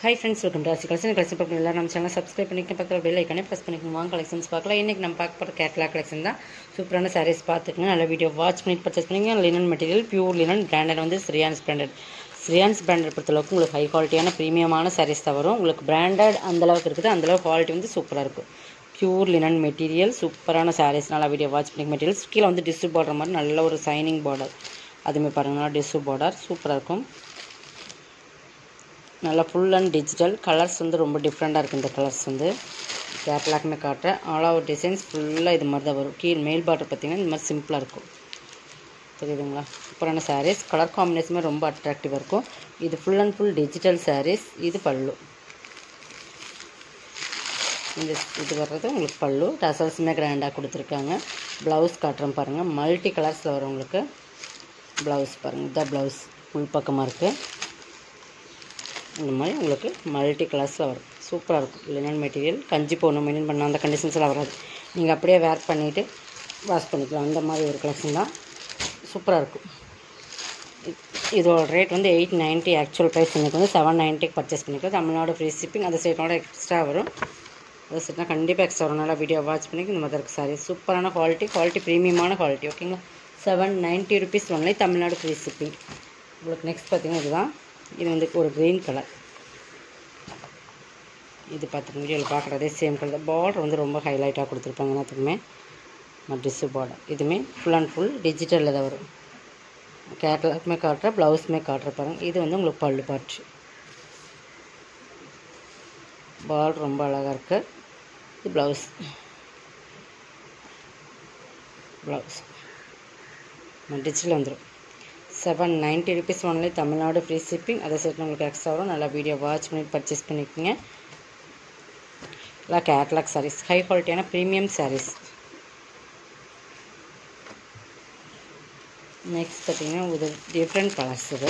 hi friends welcome to Rasi collection collection பார்க்கணும் எல்லாரும் நம்ம சேனல் சப்ஸ்கிரைப் பண்ணிக்க பக்கத்தில் பெல் ஐக்கானே ப்ரெஸ் பண்ணிக்கணும் வாங்க கலெக்ஷன்ஸ் பார்க்கலாம் இன்றைக்கி நம்ம பார்க்க போகிற கேட்லாக் கலெக்ஷன் தான் சூப்பரான சாரீஸ் பார்த்துக்கங்க நல்ல வீடியோ வாட்ச் பண்ணி பர்ச்சேஸ் பண்ணிங்க linen material pure linen branded வந்து ஸ்ரீயான்ஸ் பிராண்டட் ஸ்ரீயான்ஸ் பிராண்டட் பொறுத்தளவுக்கு உங்களுக்கு ஹை குவாலிட்டியான ப்ரீமியமான சாரீஸ் தான் வரும் உங்களுக்கு பிராண்டட் அந்தளவுக்கு இருக்குது அந்தளவுக்கு குவாலிட்டி வந்து சூப்பராக இருக்கும் பியூர் லினன் மெட்டீரியல் சூப்பரான சாரீஸ் நல்லா வீடியோ வாட்ச் பண்ணி மெட்டீரியல்ஸ் கீழே வந்து டிஷ்யூ பார்டர் மாதிரி நல்ல ஒரு சைனிங் பார்டர் அதுமாதிரி பாருங்கன்னா டிஷ்யூ பார்டர் சூப்பராக இருக்கும் நல்லா ஃபுல் அண்ட் டிஜிட்டல் கலர்ஸ் வந்து ரொம்ப டிஃப்ரெண்ட்டாக இருக்குது இந்த கலர்ஸ் வந்து கேட்லாக்மே காட்டுறேன் ஆல் ஓவர் டிசைன்ஸ் ஃபுல்லாக இது மாதிரி தான் வரும் கீழ் மேல் பார்டர் பார்த்திங்கன்னா இந்த மாதிரி சிம்பிளாக இருக்கும் தெரியுதுங்களா சூப்பரான சாரீஸ் கலர் காம்பினேஷனுமே ரொம்ப அட்ராக்டிவாக இருக்கும் இது full and full digital sarees இது பல்லு இந்த இது வர்றது உங்களுக்கு பல்லு டசல்ஸுமே கிராண்டாக கொடுத்துருக்காங்க ப்ளவுஸ் காட்டுறேன் பாருங்கள் மல்டி கலர்ஸில் வரும் உங்களுக்கு ப்ளவுஸ் பாருங்கள் இதுதான் ப்ளவுஸ் உள் பக்கமாக இருக்குது இந்த மாதிரி உங்களுக்கு மல்டி கலர்ஸில் வரும் சூப்பராக இருக்கும் லினன் மெட்டீரியல் கஞ்சி போடணும் மெயின் பண்ண அந்த கண்டிஷன்ஸில் வராது நீங்கள் அப்படியே வேர் பண்ணிவிட்டு வாஷ் பண்ணிக்கலாம் அந்த மாதிரி ஒரு கலெக்ஷன் தான் சூப்பராக இருக்கும் இதோட ரேட் வந்து எயிட் நைன்ட்டி ஆக்சுவல் ப்ரைஸ் எனக்கு வந்து செவன் நைன்ட்டிக்கு பர்ச்சேஸ் பண்ணிக்கலாம் தமிழ்நாடு ஃப்ரீ ஷிப்பிங் அந்த சைட்டோட எக்ஸ்ட்ரா வரும் அது சைட்னா கண்டிப்பாக எக்ஸ்ட்ரா வரும் நல்லா வீடியோ வாட்ச் பண்ணி இந்த மாதிரி இருக்குது சாரி சூப்பரான குவாலிட்டி குவாலிட்டி ப்ரீமியமான குவாலிட்டி ஓகேங்களா seven ninety rupees only Tamil Nadu free shipping உங்களுக்கு நெக்ஸ்ட் பார்த்தீங்கன்னா இதுதான் இது வந்து ஒரு க்ரீன் கலர் இது பார்த்துங்க வீடியோவில் பார்க்குறதே சேம் கலர் பார்டர் வந்து ரொம்ப ஹைலைட்டாக கொடுத்துருப்பாங்க எல்லாத்துக்குமே டிஷ்யூ பார்டர் இதுவுமே ஃபுல் அண்ட் ஃபுல் டிஜிட்டலில் தான் வரும் கேட்லாக்குமே காட்டுற ப்ளவுஸுமே காட்டுற பாருங்க இது வந்து உங்களுக்கு பல்லு பாட்டு பால் ரொம்ப அழகாக இருக்குது இது ப்ளவுஸ் ப்ளவுஸ் டிஜிட்டல் வந்துடும் seven ninety rupees only Tamil Nadu free shipping அதை சேர்த்து உங்களுக்கு எக்ஸ்ட்ரா வரும் நல்லா வீடியோ வாட்ச் பண்ணி பர்ச்சேஸ் பண்ணிக்கோங்க எல்லாம் கேட்லாக் சாரீஸ் ஹை குவாலிட்டியான ப்ரீமியம் சாரீஸ் நெக்ஸ்ட் பார்த்தீங்கன்னா இது டிஃப்ரெண்ட் கலர்ஸ் இது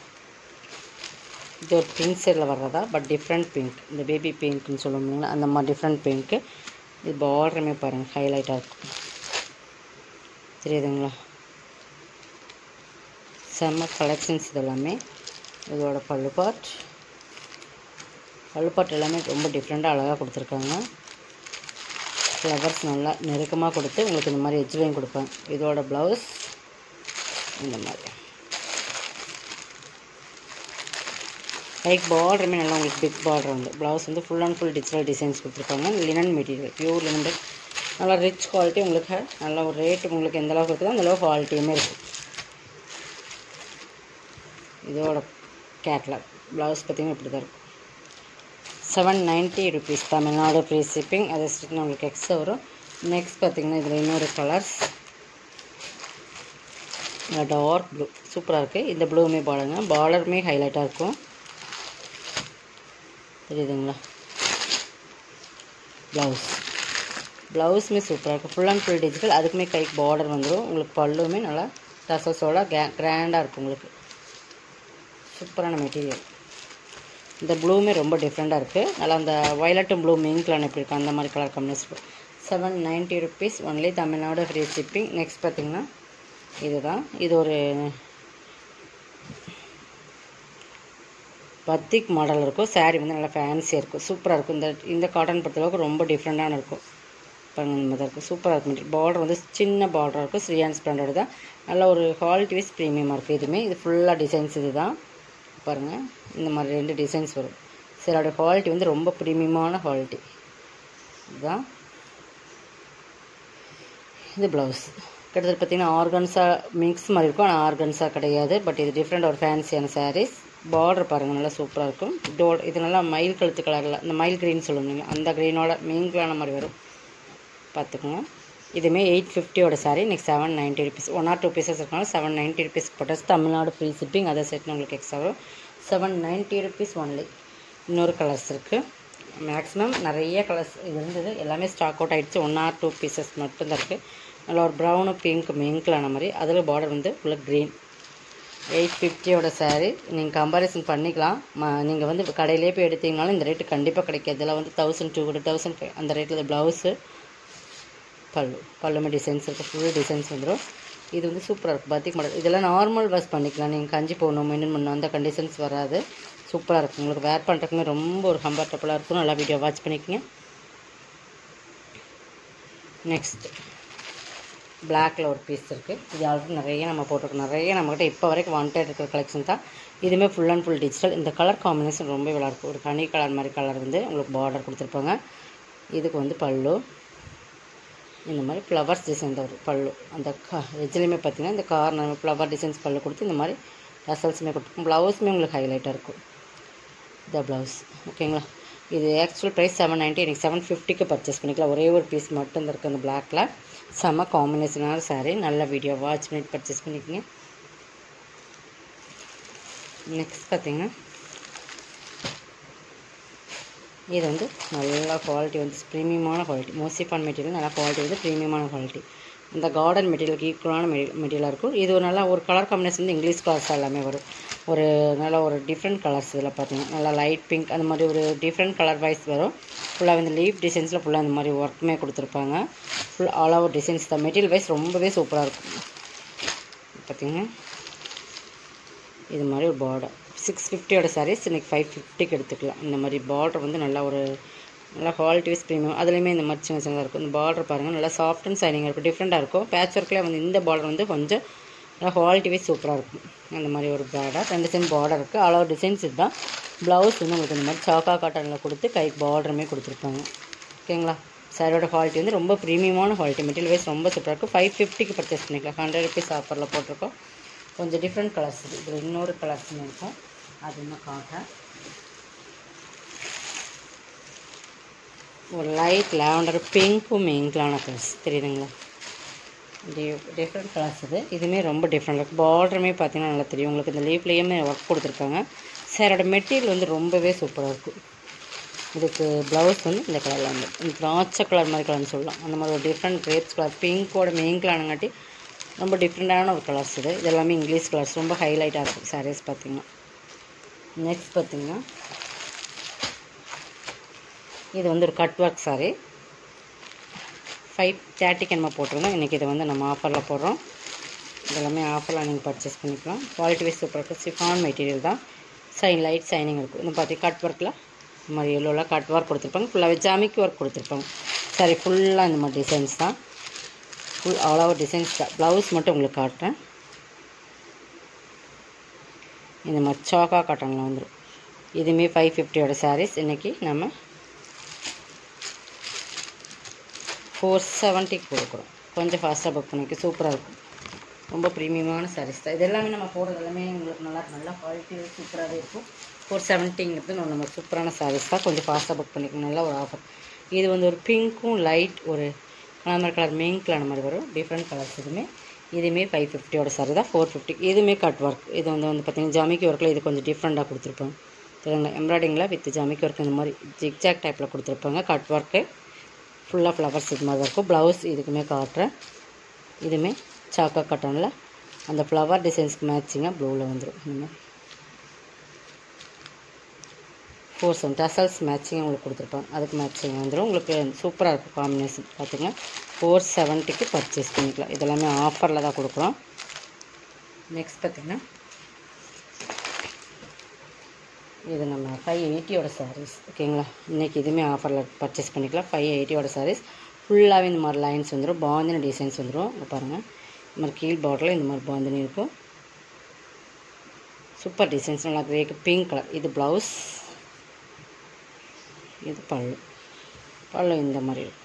இது ஒரு பிங்க் சைடில் வர்றதா பட் டிஃப்ரெண்ட் பிங்க் இந்த பேபி பிங்க்னு சொல்லுவோம் இல்லைங்களா அந்த மாதிரி டிஃப்ரெண்ட் பிங்க்கு இது பார்டருமே பாருங்கள் ஹைலைட்டாக இருக்கும் தெரியுதுங்களா செம்ம கலெக்ஷன்ஸ் இது எல்லாமே இதோட பல்லு பாட் பல்லு பாட் எல்லாமே ரொம்ப டிஃப்ரெண்ட்டாக அழகாக கொடுத்துருக்காங்க ஃப்ளவர்ஸ் நல்லா நெருக்கமாக கொடுத்து உங்களுக்கு இந்த மாதிரி எஜ்லையும் கொடுப்பாங்க இதோட ப்ளவுஸ் இந்த மாதிரி லைக் பார்டருமே நல்லா உங்களுக்கு பிக் பார்டர் வந்து ப்ளவுஸ் வந்து full and full digital designs கொடுத்துருக்காங்க லினன் மெட்டீரியல் பியூர் லினன் நல்லா ரிச் குவாலிட்டி உங்களுக்கு நல்ல ஒரு ரேட்டு உங்களுக்கு எந்த அளவுக்கு இருக்குதோ அந்தளவு குவாலிட்டியுமே இருக்குது இதோட கேட்லாக் ப்ளவுஸ் பார்த்திங்கன்னா இப்படி தான் இருக்கும் seven ninety rupees Tamil Nadu free shipping அதை ஸ்டிச் உங்களுக்கு எக்ஸ்ட்ரா வரும் நெக்ஸ்ட் பார்த்திங்கன்னா இதில் இன்னொரு கலர்ஸ் டார்க் ப்ளூ சூப்பராக இருக்குது இந்த ப்ளூவுமே பாருங்க பார்டருமே ஹைலைட்டாக இருக்கும் தெரியுதுங்களா ப்ளவுஸ் ப்ளவுஸுமே சூப்பராக இருக்கும் ஃபுல் அண்ட் ஃபுல் டிஜிட்டல் அதுக்குமே கைக்கு பார்டர் வந்துடும் உங்களுக்கு பல்லுமே நல்லா டசஸோட கே கிராண்டாக இருக்கும் உங்களுக்கு சூப்பரான மெட்டீரியல் இந்த ப்ளூமே ரொம்ப டிஃப்ரெண்ட்டாக இருக்குது நல்லா அந்த வயலட்டும் ப்ளூ மிங்க்லான் எப்படி இருக்கும் அந்த மாதிரி colour combination seven ninety rupees only Tamil Nadu free shipping next பார்த்திங்கன்னா இதுதான் இது ஒரு பத்திக் மாடல் இருக்கும் சாரீ வந்து நல்லா ஃபேன்சியாக இருக்கும் சூப்பராக இருக்கும் இந்த இந்த காட்டன் பொறுத்தளவுக்கு ரொம்ப டிஃப்ரெண்ட்டான இருக்கும் பாருங்க இந்த மாதிரி இருக்கும் சூப்பராக இருக்கும் மெட்டீரியல் பார்டர் வந்து சின்ன பார்டராக இருக்கும் ஸ்ரீயான்ஸ் பிராண்டோட தான் நல்ல ஒரு குவாலிட்டி வைஸ் ப்ரீமியமாக இருக்குது இதுவுமே இது ஃபுல்லாக டிசைன்ஸ் இது தான் பாருங்கள் இந்த மாதிரி ரெண்டு டிசைன்ஸ் வரும் சிலோட குவாலிட்டி வந்து ரொம்ப ப்ரீமியமான குவாலிட்டி இதுதான் இது ப்ளவுஸ் கிட்டத்தட்ட பார்த்திங்கன்னா ஆர்கன்ஸா மிக்ஸ் மாதிரி இருக்கும் ஆனால் ஆர்கன்ஸா கிடையாது பட் இது டிஃப்ரெண்ட் ஒரு ஃபேன்சியான சாரீஸ் பார்டர் பாருங்கள் நல்லா சூப்பராக இருக்கும் டோல் இது நல்லா மயில் கழுத்து கலரில் இந்த மயில் க்ரீன் சொல்லுவீங்க அந்த க்ரீனோட மீன்களான மாதிரி வரும் பார்த்துக்கோங்க இதுவுமே எயிட் ஃபிஃப்டியோட saree next seven ninety rupees one or two pieces இருக்கனால செவன் நைன்ட்டி ருபீஸ் போட்டஸ் தமிழ்நாடு ஃப்ரீ ஷிப்பிங் அதை செட் உங்களுக்கு எக்ஸ்ட்ரா வரும் செவன் நைன்ட்டி ருபீஸ் ஒன்லி இன்னொரு கலர்ஸ் இருக்குது மேக்ஸிமம் நிறைய கலர்ஸ் இது இருந்தது எல்லாமே ஸ்டாக் அவுட் ஆகிடுச்சு ஒன் ஆர் டூ பீசஸ் மட்டும்தான் இருக்குது நல்லா ஒரு ப்ரௌனு பிங்க் மிங்க்லான மாதிரி அதில் பார்டர் வந்து ஃபுல்லாக க்ரீன் எயிட் ஃபிஃப்டியோட சாரீ நீங்கள் கம்பாரிசன் பண்ணிக்கலாம் நீங்கள் வந்து கடையிலே போய் எடுத்தீங்கனாலும் இந்த ரேட்டு கண்டிப்பாக கிடைக்காது இதில் வந்து தௌசண்ட் டூ ஹண்ட்ரட் தௌசண்ட் அந்த ரேட்டில் ப்ளவுஸு பல்லு பல்லுமே டிசைன்ஸ் இருக்குது ஃபுல் டிசைன்ஸ் வந்துடும் இது வந்து சூப்பராக இருக்கும் பத்திக் மாடல் இதெல்லாம் நார்மல் வாஷ் பண்ணிக்கலாம் நீங்கள் கஞ்சி போடணும் மெயின்டைன் பண்ணணும் அந்த கண்டிஷன்ஸ் வராது சூப்பராக இருக்கும் உங்களுக்கு வேர் பண்ணுறதுக்குமே ரொம்ப ஒரு கம்ஃபர்டபுளாக இருக்கும் நல்லா வீடியோ வாட்ச் பண்ணிக்கோங்க நெக்ஸ்ட் பிளாக்ல ஒரு பீஸ் இருக்குது இது ஆல்ரெடி நிறைய நம்ம போட்டிருக்கோம் நிறைய நம்மக்கிட்ட இப்போ வரைக்கும் வாண்டட் இருக்கிற கலெக்ஷன் தான் இதுவுமே ஃபுல் அண்ட் ஃபுல் டிஜிட்டல் இந்த கலர் காம்பினேஷன் ரொம்ப நல்லா இருக்கும் ஒரு கனி கலர் மாதிரி கலர் வந்து உங்களுக்கு பார்டர் கொடுத்துருப்பாங்க இதுக்கு வந்து பல்லு இந்த மாதிரி ஃப்ளவர்ஸ் டிசைன் ஒரு பல்லு அந்த க எஜ்லேயுமே பார்த்தீங்கன்னா இந்த கார்னர் ஃப்ளவர் டிசைன்ஸ் பல்லு கொடுத்து இந்த மாதிரி டசல்ஸுமே கொடுத்துருக்கும் ப்ளவுஸுமே உங்களுக்கு ஹைலைட்டாக இருக்கும் இந்த ப்ளவுஸ் ஓகேங்களா இது ஆக்சுவல் ப்ரைஸ் செவன் நைன்ட்டி எனக்கு செவன் ஃபிஃப்டிக்கு பர்ச்சேஸ் பண்ணிக்கலாம் ஒரே ஒரு பீஸ் மட்டும் தான் இருக்குது அந்த பிளாக்ல செம்ம காம்பினேஷனான saree நல்ல வீடியோ வாட்ச் பண்ணிட்டு பர்ச்சேஸ் பண்ணிக்கோங்க நெக்ஸ்ட் பார்த்தீங்கன்னா இது வந்து நல்ல குவாலிட்டி வந்து ப்ரீமியமான குவாலிட்டி மோசிஃபான் மெட்டீரியல் நல்லா குவாலிட்டி வந்து ப்ரீமியமான குவாலிட்டி இந்த கார்டன் மெட்டீரியலுக்கு ஈக்குவலான மெட்டீரியலாக இருக்கும் இது ஒரு நல்லா ஒரு கலர் காம்பினேஷன் வந்து இங்கிலீஷ் கலர்ஸ் எல்லாமே வரும் ஒரு நல்ல ஒரு டிஃப்ரெண்ட் கலர்ஸ் இதில் பார்த்தீங்கன்னா நல்லா லைட் பிங்க் அந்த மாதிரி ஒரு டிஃப்ரெண்ட் கலர் வைஸ் வரும் ஃபுல்லாக இந்த லீஃப் டிசைன்ஸில் ஃபுல்லாக இந்த மாதிரி ஒர்க்குமே கொடுத்துருப்பாங்க ஃபுல் ஆல் ஓவர் டிசைன்ஸ் தான் மெட்டீரியல் வைஸ் ரொம்பவே சூப்பராக இருக்கும் பார்த்தீங்கன்னா இது மாதிரி ஒரு பார்டர் சிக்ஸ் ஃபிஃப்டியோட சாரீஸ் இன்றைக்கி ஃபைவ் ஃபிஃப்டிக்கு எடுத்துக்கலாம் இந்த மாதிரி பார்டர் வந்து நல்லா ஒரு நல்லா குவாலிட்டி வைஸ் ப்ரீமியம் அதுலேயுமே இந்த மாதிரி சின்ன சின்னதாக இருக்கும் இந்த பார்டர் பாருங்கள் நல்லா சாஃப்ட் அண்ட் சைனிங்காக இருக்கும் டிஃப்ரெண்ட்டாக இருக்கும் பேட்ச் ஒர்க்கில் வந்து இந்த பார்டர் வந்து கொஞ்சம் நல்லா குவாலிட்டி வைஸ் சூப்பராக இருக்கும் அந்த மாதிரி ஒரு பார்டர் ரெண்டு சென் பார்டர் இருக்குது அளவு டிசைன்ஸ் இதுதான் ப்ளவுஸ் வந்து உங்களுக்கு இந்த மாதிரி சாக்கா காட்டனில் கொடுத்து கைக்கு பார்டருமே கொடுத்துருப்பாங்க ஓகேங்களா சாரியோட குவாலிட்டி வந்து ரொம்ப ப்ரீமியமான குவாலிட்டி மெட்டீரியல் வைஸ் ரொம்ப சூப்பராக இருக்கும் ஃபைவ் ஃபிஃப்டிக்கு பர்ச்சேஸ் பண்ணிக்கலாம் ஹண்ட்ரட் ருபீஸ் ஆஃபரில் போட்டிருக்கோம் கொஞ்சம் டிஃப்ரெண்ட் கலர்ஸ் இது இதில் இன்னொரு கலர்ஸ்னு இருக்கும் அது இன்னும் காட்டுறேன் ஒரு லைட் லாவெண்டர் பிங்க்கும் மிங்க்லான கலர்ஸ் தெரியுதுங்களா டி டிஃப்ரெண்ட் கலர்ஸ் இது இதுவுமே ரொம்ப டிஃப்ரெண்ட் இருக்குது பார்டருமே பார்த்தீங்கன்னா நல்லா தெரியும் உங்களுக்கு இந்த லீவ்லேயுமே ஒர்க் கொடுத்துருக்காங்க சாரோட மெட்டீரியல் வந்து ரொம்பவே சூப்பராக இருக்கும் இதுக்கு ப்ளவுஸ் வந்து இந்த கலரில் வந்து இந்த திராட்சை கலர் மாதிரி கலர்னு சொல்லலாம் அந்த மாதிரி ஒரு டிஃப்ரெண்ட் கிரேப்ஸ் கலர் பிங்கோட மெயின் கலருங்காட்டி ரொம்ப டிஃப்ரெண்ட்டான ஒரு கலர்ஸ் இது இது எல்லாமே இங்கிலீஷ் கலர்ஸ் ரொம்ப ஹைலைட்டாக இருக்கும் சாரீஸ் பார்த்தீங்கன்னா நெக்ஸ்ட் பார்த்தீங்கன்னா இது வந்து ஒரு கட் ஒர்க் சாரீ ஃபைவ் தேர்ட்டிக்கு நம்ம போட்டிருந்தோம் இன்றைக்கி இதை வந்து நம்ம ஆஃபரில் போடுறோம் இதெல்லாமே ஆஃபரில் நீங்கள் பர்ச்சேஸ் பண்ணிக்கலாம் குவாலிட்டி வைஸ் சூப்பராக இருக்கும் சிஃபான் மெட்டீரியல் தான் சைன் லைட் சைனிங் இருக்கும் இந்த பார்த்தி கட் ஒர்க்கில் இந்த மாதிரி எல்லோவில் கட் ஒர்க் கொடுத்துருப்பாங்க ஃபுல்லாகவே ஜாமிக்கு ஒர்க் கொடுத்துருப்பாங்க சாரி ஃபுல்லாக இந்த மாதிரி டிசைன்ஸ் தான் ஃபுல் அவ்வளோ டிசைன்ஸ் தான் ப்ளவுஸ் மட்டும் உங்களுக்கு காட்டுறேன் இந்த மாதிரி சாக்கா காட்டனில் வந்துடும் இதுவுமே ஃபைவ் ஃபிஃப்டியோட சாரீஸ் இன்றைக்கி நம்ம ஃபோர் செவன்ட்டிக்கு கொடுக்குறோம் கொஞ்சம் ஃபாஸ்ட்டாக புக் பண்ணிக்க சூப்பராக இருக்கும் ரொம்ப ப்ரீமியமான சாரீஸ் தான் இது எல்லாமே நம்ம போடுறது எல்லாமே உங்களுக்கு நல்லா நல்லா குவாலிட்டி சூப்பராகவே இருக்கும் ஃபோர் செவன்ட்டிங்கிறது நம்ம சூப்பரான சாரீஸ் தான் கொஞ்சம் ஃபாஸ்ட்டாக புக் பண்ணிக்கணும் நல்ல ஒரு ஆஃபர் இது வந்து ஒரு பிங்க்கும் லைட் ஒரு கலர் கலர் மெயின் கலர் மாதிரி வரும் டிஃப்ரெண்ட் கலர்ஸ் இதுவுமே இதுவுமே ஃபைவ் ஃபிஃப்டியோட சாரி தான் ஃபோர் ஃபிஃப்டி இதுவுமே கட் ஒர்க் இது வந்து வந்து பார்த்திங்கன்னா ஜாமிக்கி ஒர்க்கில் இது கொஞ்சம் டிஃப்ரெண்ட்டாக கொடுத்துருப்பாங்க சரிங்களா எம்ப்ராய்டிங்கில் வித் ஜாமிக்கி ஒர்க் இந்த மாதிரி ஜிக்ஜாக் டைப்பில் கொடுத்துருப்பாங்க கட் ஒர்க்கு ஃபுல்லாக ஃப்ளவர்ஸ் இது மாதிரி இருக்கும் ப்ளவுஸ் இதுக்குமே காட்டுறேன் இதுவுமே சாக்கா காட்டனில் அந்த ஃப்ளவர் டிசைன்ஸ்க்கு மேட்சிங்காக ப்ளூவில் வந்துடும் இந்த மாதிரி ஃபோர் செவன் டசல்ஸ் மேட்சிங் உங்களுக்கு கொடுத்துருப்பாங்க அதுக்கு மேட்சிங் வந்துடும் உங்களுக்கு சூப்பராக இருக்கும் காம்பினேஷன் பார்த்திங்கன்னா ஃபோர் செவன்ட்டிக்கு பர்ச்சேஸ் பண்ணிக்கலாம் இதெல்லாமே ஆஃபரில் தான் கொடுக்குறோம் நெக்ஸ்ட் பார்த்திங்கன்னா இது நம்ம ஃபைவ் எயிட்டியோட சாரீஸ் ஓகேங்களா இன்றைக்கி இதுவுமே ஆஃபரில் பர்ச்சேஸ் பண்ணிக்கலாம் ஃபைவ் எயிட்டியோட சாரீஸ் ஃபுல்லாகவே இந்த மாதிரி லைன்ஸ் வந்துடும் பாந்தினி டிசைன்ஸ் வந்துடும் இங்கே பாருங்கள் இந்த மாதிரி கீழ் பாட்டில் இந்த மாதிரி பாந்தினி இருக்கும் சூப்பர் டிசைன்ஸ் நல்லா கிரேக்கு பிங்க் கலர் இது ப்ளவுஸ் இது பல்லு பல்லு இந்த மாதிரி இருக்கும்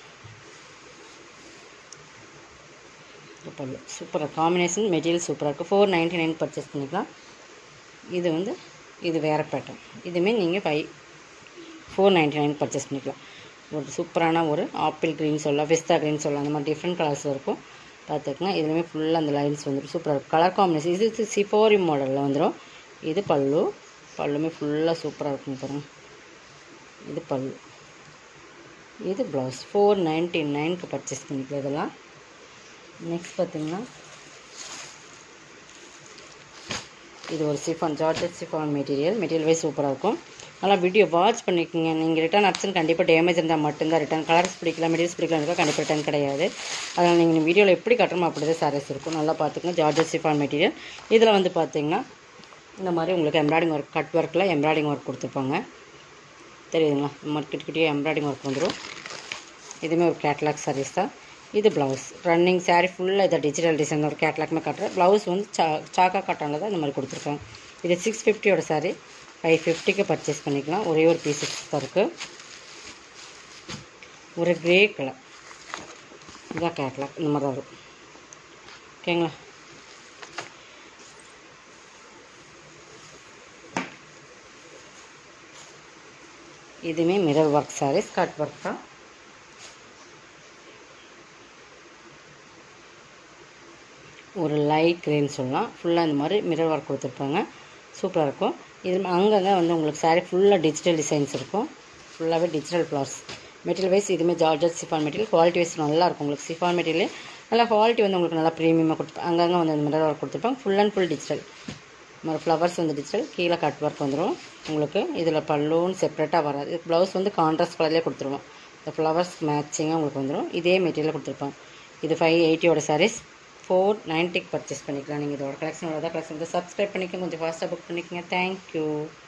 இது பல்லு சூப்பராக காம்பினேஷன் மெட்டீரியல் சூப்பராக இருக்கும் ஃபோர் நைன்ட்டி நைன் பர்ச்சேஸ் பண்ணிக்கலாம் இது வந்து இது வேறு பேட்டர்ன் இதுவுமே நீங்கள் five four ninety nine purchase பண்ணிக்கலாம் ஒரு சூப்பரான ஒரு ஆப்பிள் க்ரீன் சொல்லலாம் பிஸ்தா க்ரீன் சொல்லலாம் அந்த மாதிரி டிஃப்ரெண்ட் கலர்ஸ் இருக்கும் பார்த்துக்கங்க இதுலேயுமே ஃபுல்லாக அந்த லைன்ஸ் வந்துடும் சூப்பராக இருக்கும் கலர் காம்பினேஷன் இது சிஃபோரி மாடலில் வந்துடும் இது பல்லு பல்லுமே ஃபுல்லாக சூப்பராக இருக்கும் பாருங்கள் இது பல்லு இது ப்ளவுஸ் ஃபோர் நைன்ட்டி நைனுக்கு பர்ச்சேஸ் பண்ணிக்கலாம் இதெல்லாம் நெக்ஸ்ட் பார்த்திங்கன்னா இது ஒரு chiffon georgette chiffon material material wise சூப்பராக இருக்கும் நல்லா வீடியோ வாட்ச் பண்ணிக்கோங்க நீங்கள் ரிட்டன் ஆப்ஷன் கண்டிப்பாக டேமேஜ் இருந்தால் மட்டும்தான் ரிட்டன் கலர்ஸ் பிடிக்கல மெட்டீரியல்ஸ் பிடிக்கல இருக்கா கண்டிப்பாக ரிட்டன் கிடையாது அதனால் நீங்கள் வீடியோவில் எப்படி கட்டணுமோ அப்படி தான் சாரீஸ் இருக்கும் நல்லா பார்த்துக்கோங்க ஜார்ஜட் சிஃபான் மெட்டீரியல் இதில் வந்து பார்த்தீங்கன்னா இந்த மாதிரி உங்களுக்கு எம்ப்ராய்டிங் ஒர்க் கட் ஒர்க்கில் எம்ப்ராய்டிங் ஒர்க் கொடுத்துருப்பாங்க தெரியுதுங்களா இந்த மாதிரி கிட்ட கிட்டே எம்ப்ராய்டிங் ஒர்க் வந்துடும் இதுவுமே ஒரு கேட்லாக் சாரீஸ் தான் இது ப்ளவுஸ் ரன்னிங் saree ஃபுல்லாக இதை டிஜிட்டல் டிசைன் ஒரு கேட்லாக்மே காட்டுறேன் ப்ளவுஸ் வந்து சா சாக்கா காட்டானில் தான் இந்த மாதிரி கொடுத்துருக்காங்க இது சிக்ஸ் ஃபிஃப்டியோட saree ஃபைவ் ஃபிஃப்டிக்கு பர்ச்சேஸ் பண்ணிக்கலாம் ஒரே ஒரு பீசஸ் தான் இருக்குது ஒரு கிரே கலர் இதான் கேட்லாக் இந்த மாதிரி தான் வரும் ஓகேங்களா இதுவுமே mirror work sarees cut work தான் ஒரு லைட் க்ரீன் சொல்லலாம் ஃபுல்லாக இந்த மாதிரி மிரர் ஒர்க் கொடுத்துருப்பாங்க சூப்பராக இருக்கும் இது அங்கங்கே வந்து உங்களுக்கு saree ஃபுல்லாக டிஜிட்டல் டிசைன்ஸ் இருக்கும் ஃபுல்லாகவே டிஜிட்டல் ஃப்ளவர்ஸ் மெட்டீரியல் வைஸ் இதுவுமே georgette chiffon material quality wise நல்லா இருக்கும் உங்களுக்கு சிஃபான் மெட்டீரியல் நல்லா குவாலிட்டி வந்து உங்களுக்கு நல்லா ப்ரீமியமாக கொடுத்துருப்பாங்க அங்கங்கே வந்து அந்த மிரர் ஒர்க் கொடுத்துருப்பாங்க ஃபுல் அண்ட் ஃபுல் டிஜிட்டல் மாதிரி ஃப்ளவர்ஸ் வந்து டிஜிட்டல் கீழே கட் ஒர்க் வந்துடும் உங்களுக்கு இதில் பல்லுன்னு செப்பரேட்டாக வராது இது ப்ளவுஸ் வந்து கான்ட்ராஸ்ட் கலர்லேயே கொடுத்துருவோம் இந்த ஃப்ளவர்ஸ் மேட்சிங்காக உங்களுக்கு வந்துடும் இதே மெட்டீரியல் கொடுத்துருப்பாங்க இது ஃபைவ் எயிட்டியோட சாரீஸ் ஃபோர் நைன்ட்டிக்கு பர்ச்சேஸ் பண்ணிக்கலாம் நீங்கள் இதோட கலெக்ஷன் தான் கலெக்ஷன் வந்து சப்ஸ்கிரைப் பண்ணிக்கோங்க கொஞ்சம் ஃபாஸ்ட்டாக புக் பண்ணிக்கோங்க தேங்க்யூ